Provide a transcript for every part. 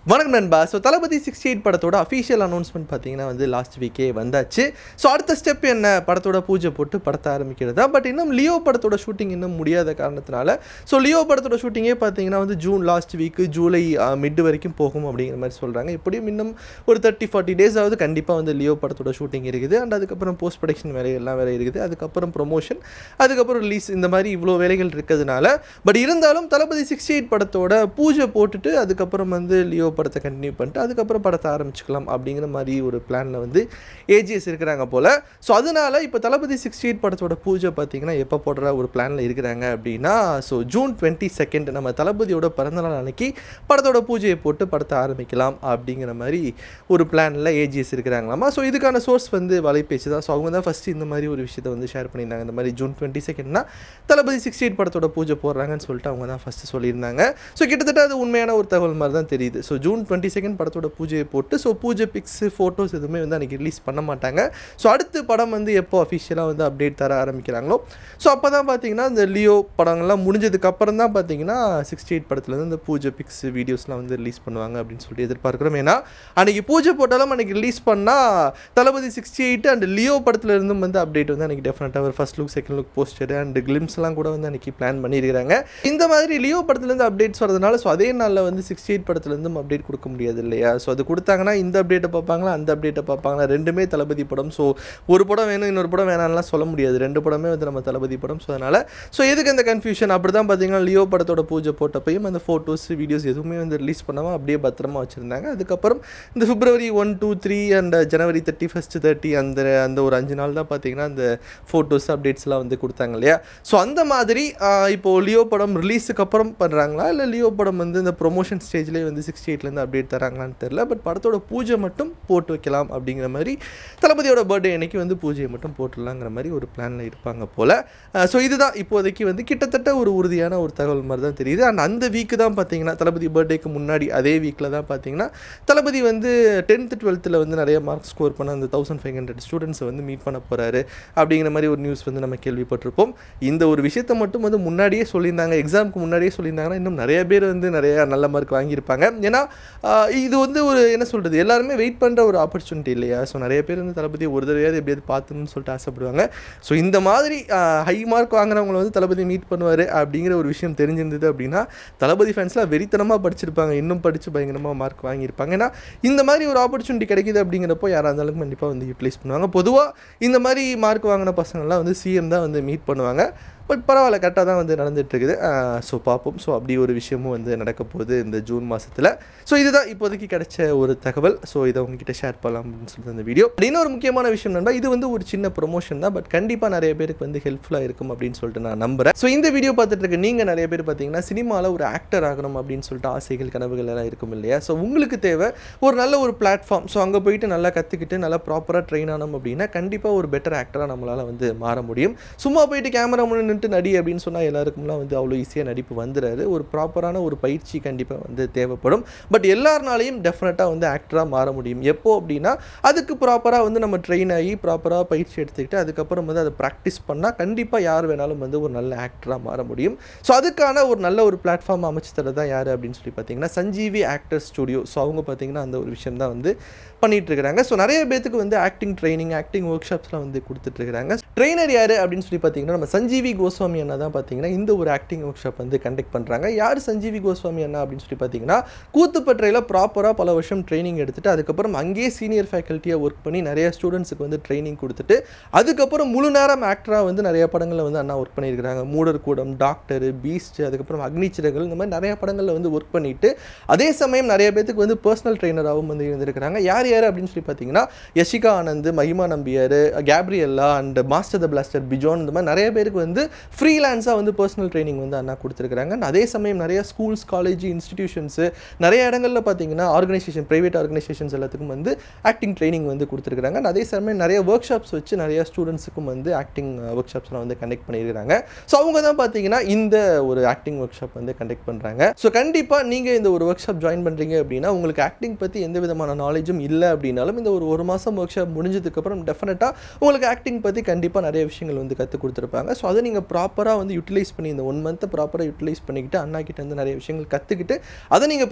வணக்கம் நண்பா so Thalapathy sixty eight படத்தோட அஃபீஷியல் அனௌன்ஸ்மெண்ட் பார்த்தீங்கன்னா வந்து லாஸ்ட் வீக்கே வந்தாச்சு ஸோ அடுத்த ஸ்டெப் என்ன படத்தோட பூஜை போட்டு படத்தை ஆரம்பிக்கிறதா பட் இன்னும் லியோ படத்தோட ஷூட்டிங் இன்னும் முடியாத காரணத்தினால ஸோ லியோ படத்தோட ஷூட்டிங்கே பார்த்தீங்கன்னா வந்து June last week July mid வரைக்கும் போகும் அப்படிங்கிற மாதிரி சொல்கிறாங்க எப்படியும் இன்னும் ஒரு தேர்ட்டி ஃபார்ட்டி டேஸ் ஆகுது கண்டிப்பாக வந்து லியோ படத்தோட ஷூட்டிங் இருக்குது அண்ட் அதுக்கப்புறம் போஸ்ட் ப்ரொடக்ஷன் வேலைகள்லாம் வேலை இருக்குது அதுக்கப்புறம் ப்ரொமோஷன் அதுக்கப்புறம் ரிலீஸ் இந்த மாதிரி இவ்வளோ வேலைகள் இருக்கிறதுனால பட் இருந்தாலும் தளபதி சிக்ஸ்டி எயிட் படத்தோட பூஜை போட்டுட்டு அதுக்கப்புறம் வந்து லியோ படத்தை கண்டினியூ பண்ணிட்டு அதுக்கப்புறம் படத்தை ஆரம்பிச்சுக்கலாம் அப்படிங்கிற மாதிரி ஒரு பிளானில் வந்து ஏஜிஎஸ் இருக்கிறாங்க போல் ஸோ அதனால இப்போ தளபதி சிக்ஸ்டி எயிட் படத்தோட பூஜை பார்த்தீங்கன்னா எப்போ போடுற ஒரு பிளானில் இருக்கிறாங்க அப்படின்னா ஸோ ஜூன் டுவெண்ட்டி செகண்ட் நம்ம தளபதியோட பிறந்தநாள் அன்னைக்கு படத்தோட பூஜையை போட்டு படத்தை ஆரம்பிக்கலாம் அப்படிங்கிற மாதிரி ஒரு பிளானில் ஏஜிஎஸ் இருக்கிறாங்களாமா ஸோ இதுக்கான சோர்ஸ் வந்து வலைபேச்சு தான் ஸோ அவங்க தான் ஃபஸ்ட்டு இந்த மாதிரி ஒரு விஷயத்தை வந்து ஷேர் பண்ணியிருந்தாங்க இந்த மாதிரி ஜூன் டுவெண்ட்டி செகண்ட்னா தளபதி சிக்ஸ்டி எயிட் படத்தோட பூஜை போடுறாங்கன்னு சொல்லிட்டு அவங்க தான் ஃபஸ்ட்டு சொல்லியிருந்தாங்க ஸோ கிட்டத்தட்ட அது உண்மையான ஒரு தகவல் மாதிரி தான் தெரியுது ஸோ ஜூன் டுவெண்ட்டி செகண்ட் படத்தோட பூஜையை போட்டு ஸோ பூஜை பிக்ஸு ஃபோட்டோஸ் எதுவுமே வந்து அன்றைக்கி ரிலீஸ் பண்ண மாட்டாங்க ஸோ அடுத்து படம் வந்து எப்போ அஃபிஷியலாக வந்து அப்டேட் தர ஆரம்பிக்கிறாங்களோ ஸோ அப்போ தான் பார்த்தீங்கன்னா இந்த லியோ படங்கள்லாம் முடிஞ்சதுக்கு அப்புறம் தான் பார்த்தீங்கன்னா சிக்ஸ்டி எயிட் படத்துலேருந்து இந்த பூஜை பிக்ஸ் வீடியோஸ்லாம் வந்து ரிலீஸ் பண்ணுவாங்க அப்படின்னு சொல்லிட்டு எதிர்பார்க்குறோம் ஏன்னா அன்றைக்கி பூஜை போட்டாலும் அன்றைக்கி ரிலீஸ் பண்ணால் Thalapathy sixty eight and Leo படத்துல இருந்தும் வந்து அப்டேட் வந்து அன்றைக்கி டெஃபினட்டாக ஒரு first look second look poster and கிளிம்ஸ்லாம் கூட வந்து அன்றைக்கி பிளான் பண்ணியிருக்காங்க இந்த மாதிரி லியோ படத்துலேருந்து அப்டேட்ஸ் வரதுனால ஸோ அதே நாளில் வந்து சிக்ஸ்டி எயிட் படத்துலேருந்தும் அப்டேட் கொடுக்க முடியாது இல்லையா ஸோ அது கொடுத்தாங்கன்னா இந்த அப்டேட்டை பார்ப்பாங்களா அந்த அப்டேட்டை பார்ப்பாங்களா ரெண்டுமே தளபதி படம் ஸோ ஒரு படம் வேணும் இன்னொரு படம் வேணாம்லாம் சொல்ல முடியாது ரெண்டு படமே வந்து நம்ம தளபதி படம் ஸோ அதனால் ஸோ எதுக்கு அந்த கன்ஃபியூஷன் அப்படி தான் பார்த்தீங்கன்னா லியோ படத்தோட பூஜை போட்டப்பையும் அந்த ஃபோட்டோஸ் வீடியோஸ் எதுவுமே வந்து ரிலீஸ் பண்ணாமல் அப்படியே பத்திரமா வச்சுருந்தாங்க அதுக்கப்புறம் இந்த February one two three and January thirty first thirty அந்த அந்த ஒரு அஞ்சு நாள் தான் பார்த்தீங்கன்னா அந்த ஃபோட்டோஸ் அப்டேட்ஸ்லாம் வந்து கொடுத்தாங்க இல்லையா ஸோ அந்த மாதிரி ஆஹ், இப்போ லியோ படம் ரிலீஸுக்கு அப்புறம் பண்ணுறாங்களா இல்லை லியோ படம் வந்து இந்த ப்ரொமோஷன் ஸ்டேஜ்லேயே வந்து சிக்ஸ்டி எயிட்லேருந்து அப்டேட் தராங்களான்னு தெரில பட் படத்தோட பூஜை மட்டும் போட்டு வைக்கலாம் அப்படிங்கிற மாதிரி தளபதியோட பர்த்டே அன்னைக்கு வந்து பூஜையை மட்டும் போட்டுடலாங்கிற மாதிரி ஒரு பிளானில் இருப்பாங்க போல் ஸோ இதுதான் இப்போதைக்கு வந்து கிட்டத்தட்ட ஒரு உறுதியான ஒரு தகவல் மாதிரி தான் தெரியுது அண்ட் அந்த வீக்கு தான் பார்த்தீங்கன்னா தளபதி பர்த்டேக்கு முன்னாடி அதே வீக்கில் தான் பார்த்தீங்கன்னா தளபதி வந்து டென்த்து டுவெல்த்தில் வந்து நிறைய மார்க் ஸ்கோர் பண்ண அந்த தௌசண்ட் ஃபைவ் ஹண்ட்ரட் ஸ்டூடெண்ட்ஸை வந்து மீட் பண்ண போகிறாரு அப்படிங்கிற மாதிரி ஒரு நியூஸ் வந்து நம்ம கேள்விப்பட்டிருப்போம் இந்த ஒரு விஷயத்தை மட்டும் வந்து முன்னாடியே சொல்லியிருந்தாங்க எக்ஸாமுக்கு முன்னாடியே சொல்லியிருந்தாங்கன்னா இன்னும் நிறைய பேர் வந்து நிறைய நல்ல மார்க் வாங்கியிருப்பாங்க ஏன்னா ஆஹ், இது வந்து ஒரு என்ன சொல்கிறது எல்லாருமே வெயிட் பண்ணுற ஒரு ஆப்பர்ச்சுனிட்டி இல்லையா ஸோ நிறைய பேர் வந்து தளபதி ஒரு தடவையாவது எப்படியாவது பார்த்துன்னு சொல்லிட்டு ஆசைப்படுவாங்க ஸோ இந்த மாதிரி ஹை மார்க் வாங்குறவங்கள வந்து தளபதி மீட் பண்ணுவார் அப்படிங்கிற ஒரு விஷயம் தெரிஞ்சிருந்தது அப்படின்னா தளபதி ஃபேன்ஸ்லாம் வெறித்தனமாக படிச்சிருப்பாங்க இன்னும் படித்து பயங்கரமாக மார்க் வாங்கியிருப்பாங்க ஏன்னா இந்த மாதிரி ஒரு ஆப்பர்ச்சுனிட்டி கிடைக்குது அப்படிங்கிறப்போ யாராக இருந்தாலும் கண்டிப்பாக வந்து யூட்டிலைஸ் பண்ணுவாங்க பொதுவாக இந்த மாதிரி மார்க் வாங்கின பசங்கள்லாம் வந்து சிஎம் தான் வந்து மீட் பண்ணுவாங்க பட் பரவாயில்ல கரெக்டாக தான் வந்து நடந்துட்டு இருக்குது ஸோ பார்ப்போம் ஸோ அப்படி ஒரு விஷயமும் வந்து நடக்க போகுது இந்த ஜூன் மாதத்தில் ஸோ இதுதான் இப்போதைக்கு கிடைச்ச ஒரு தகவல் ஸோ இதை உங்ககிட்ட ஷேர் பண்ணலாம் அப்படின்னு சொல்லிட்டு இந்த வீடியோ இன்னொரு முக்கியமான விஷயம் நண்பா இது வந்து ஒரு சின்ன ப்ரொமோஷன் தான் பட் கண்டிப்பாக நிறைய பேருக்கு வந்து ஹெல்ப்ஃபுல்லாக இருக்கும் அப்படின்னு சொல்லிட்டு நான் நம்புறேன் ஸோ இந்த வீடியோ பார்த்துட்டு இருக்க நீங்கள் நிறைய பேர் பார்த்தீங்கன்னா சினிமாவில் ஒரு ஆக்டர் ஆகணும் அப்படின்னு சொல்லிட்டு ஆசைகள் கனவுகள் எல்லாம் இருக்கும் இல்லையா ஸோ உங்களுக்கு தேவை ஒரு நல்ல ஒரு பிளாட்ஃபார்ம் ஸோ அங்கே போயிட்டு நல்லா கற்றுக்கிட்டு நல்லா ப்ராப்பராக ட்ரெயின் ஆனோம் அப்படின்னா கண்டிப்பாக ஒரு பெட்டர் ஆக்டராக நம்மளால் வந்து மாற முடியும் சும்மா போயிட்டு கேமரா முன்னாடி நின்றுட்டு நடி அப்படின்னு சொன்னால் எல்லாருக்கும்லாம் வந்து அவ்வளோ ஈஸியாக நடிப்பு வந்துடாது ஒரு ப்ராப்பரான ஒரு பயிற்சி கண்டிப்பாக வந்து தேவைப்படும் பட் எல்லாருனாலையும் டெஃபினட்டாக வந்து ஆக்டராக மாற முடியும் எப்போ அப்படின்னா அதுக்கு ப்ராப்பராக வந்து நம்ம ட்ரெயின் ஆகி ப்ராப்பராக பயிற்சி எடுத்துக்கிட்டு அதுக்கப்புறம் வந்து அதை ப்ராக்டிஸ் பண்ணால் கண்டிப்பாக யார் வேணாலும் வந்து ஒரு நல்ல ஆக்டராக மாற முடியும் ஸோ அதுக்கான ஒரு நல்ல ஒரு பிளாட்ஃபார்ம் அமைச்சு தரது தான் யார் அப்படின்னு சொல்லி பார்த்தீங்கன்னா சஞ்சீவி ஆக்டர் ஸ்டுடியோ ஸோ அவங்க பார்த்தீங்கன்னா அந்த ஒரு விஷயம் தான் வந்து பண்ணிட்டு இருக்காங்க ஸோ நிறைய பேத்துக்கு வந்து ஆக்டிங் ட்ரைனிங் ஆக்டிங் ஒர்க் ஷாப்ஸ்லாம் வந்து கொடுத்துட்டு இருக்காங்க ட்ரெயினர் யார் அப்படின்னு சொல்லி பார்த்தீங்கன்னா நம்ம சஞ்சீவி கோஸ்வாமி அண்ணா தான் பார்த்தீங்கன்னா இந்த ஒரு ஆக்டிங் ஒர்க் ஷாப் வந்து கண்டக்ட் பண்ணுறாங்க யார் சஞ்சீவி கோஸ்வாமி அண்ணா அப்படின்னு சொல்லி பார்த்தீங்கன்னா கூத்துப்பற்றையில் ப்ராப்பராக பல வருஷம் ட்ரைனிங் எடுத்துட்டு அதுக்கப்புறம் அங்கேயே சீனியர் ஃபேக்கல்ட்டியாக ஒர்க் பண்ணி நிறைய ஸ்டூடெண்ட்ஸுக்கு வந்து ட்ரைனிங் கொடுத்துட்டு அதுக்கப்புறம் முழு நேரம் ஆக்டராக வந்து நிறைய படங்களில் வந்து அண்ணா ஒர்க் பண்ணியிருக்கிறாங்க மூடர் கூடம் டாக்டர் பீஸ்ட் அதுக்கப்புறம் அக்னிச்சிறகுகள் இந்த மாதிரி நிறைய படங்களில் வந்து ஒர்க் பண்ணிட்டு அதே சமயம் நிறைய பேத்துக்கு வந்து பர்சனல் ட்ரைனராகவும் வந்து இருந்திருக்கிறாங்க யார் யார் அப்படின்னு சொல்லி பார்த்தீங்கன்னா Yashika Anand Mahima Nambiar Gabriella and master the blaster Bijon இந்த மாதிரி நிறைய பேருக்கு வந்து ஃப்ரீலான்ஸாக வந்து பர்சனல் ட்ரைனிங் வந்து அண்ணா கொடுத்துருக்காங்க And அதே சமயம் நிறைய ஸ்கூல்ஸ் காலேஜ் இன்ஸ்டிடியூஷன்ஸு நிறைய இடங்களில் பார்த்தீங்கன்னா ஆர்கனைசேஷன் ப்ரைவேட் ஆர்கனைசேஷன்ஸ் எல்லாத்துக்கும் வந்து ஆக்டிங் ட்ரைனிங் வந்து கொடுத்துருக்காங்க And அதே சமயம் நிறைய ஒர்க் ஷாப்ஸ் வச்சு நிறைய ஸ்டூடெண்ட்ஸுக்கும் வந்து ஆக்டிங் ஒர்க் ஷாப்ஸ்லாம் வந்து கண்டக்ட் பண்ணியிருக்காங்க ஸோ அவங்க தான் பார்த்தீங்கன்னா இந்த ஒரு ஆக்டிங் ஒர்க் ஷாப் வந்து கண்டக்ட் பண்ணுறாங்க ஸோ கண்டிப்பாக நீங்கள் இந்த ஒரு ஒர்க் ஷாப் ஜாயின் பண்ணுறீங்க அப்படின்னா உங்களுக்கு ஆக்டிங் பற்றி எந்த விதமான நாலேஜும் இல்லை அப்படின்னாலும் இந்த ஒரு ஒரு மாதம் ஒர்க் ஷாப் முடிஞ்சதுக்கப்புறம் டெஃபினட்டாக உங்களுக்கு ஆக்டிங் பற்றி கண்டிப்பாக நிறைய விஷயங்கள் வந்து கற்றுக் கொடுத்துருப்பாங்க ஸோ அதை நீங்கள் ப்ராப்பராக வந்து யூட்டிலைஸ் பண்ணி இந்த ஒன் மந்த்தை ப்ராப்பராக யூட்டிலைஸ் பண்ணிக்கிட்டு அண்ணா கிட்ட இருந்து நிறைய விஷயங்கள் கற்றுக்கிட்டு அதை நீங்கள் ப்ராப்பராக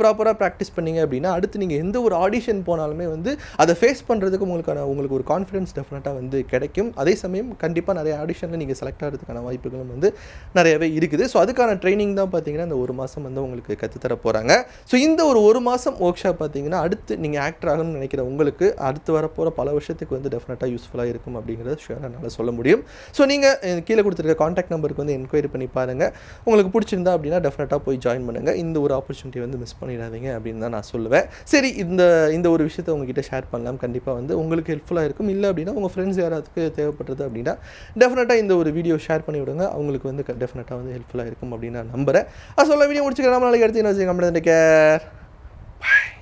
ப்ராக்டிஸ் பண்ணீங்க அப்படின்னா அடுத்து நீங்கள் எந்த ஒரு ஆடிஷன் போனாலுமே வந்து அதை ஃபேஸ் பண்ணுறதுக்கு உங்களுக்கான உங்களுக்கு ஒரு கான்ஃபிடன்ஸ் டெஃபினட்டாக வந்து கிடைக்கும் அதே சமயம் கண்டிப்பாக நிறைய ஆடிஷனில் நீங்கள் செலக்ட் ஆகிறதுக்கான வாய்ப்புகளும் வந்து நிறையவே இருக்குது ஸோ அதுக்கான ட்ரைனிங் தான் பார்த்தீங்கன்னா இந்த ஒரு மாதம் வந்து உங்களுக்கு கற்றுத்தர போகிறாங்க ஸோ இந்த ஒரு ஒரு மாதம் ஒர்க் ஷாப் பார்த்தீங்கன்னா அடுத்து நீங்கள் ஆக்டர் ஆகணும்னு நினைக்கிற உங்களுக்கு அடுத்து வரப்போகிற பல வருஷத்துக்கு வந்து டெஃபினட்டாக யூஸ்ஃபுல்லாக இருக்கும் அப்படிங்கிறத ஷுவராக என்னால் சொல்ல முடியும் ஸோ நீங்கள் கீழே கொடுத்துருக்க காண்டாக்ட் நம்பருக்கு வந்து என்கொயரி பண்ணி பாருங்கள் உங்களுக்கு பிடிச்சிருந்தா அப்படின்னா டெஃபினட்டாக போய் ஜாயின் பண்ணுங்கள் இந்த ஒரு ஆப்பர்ச்சுனிட்டி வந்து மிஸ் பண்ணிடாதீங்க அப்படின்னு தான் நான் சொல்லுவேன் சரி இந்த இந்த ஒரு விஷயத்தை உங்ககிட்ட ஷேர் பண்ணலாம் கண்டிப்பாக வந்து உங்களுக்கு ஹெல்ப்ஃபுல்லாக இருக்கும் இல்லை அப்படின்னா உங்கள் ஃப்ரெண்ட்ஸ் யாராத்துக்கு தேவைப்படுறது அப்படின்னா டெஃபினட்டாக இந்த ஒரு வீடியோ ஷேர் பண்ணி விடுங்க அவங்களுக்கு வந்து டெஃபினட்டாக வந்து ஹெல்ப்ஃபுல்லாக இருக்கும் அப்படின்னு நான் நம்புகிறேன் அது சொல்ல வீடியோ முடிச்சுக்கலாம் நாளைக்கு அடுத்து என்ன வச்சுக்கோங்க கேர் பாய்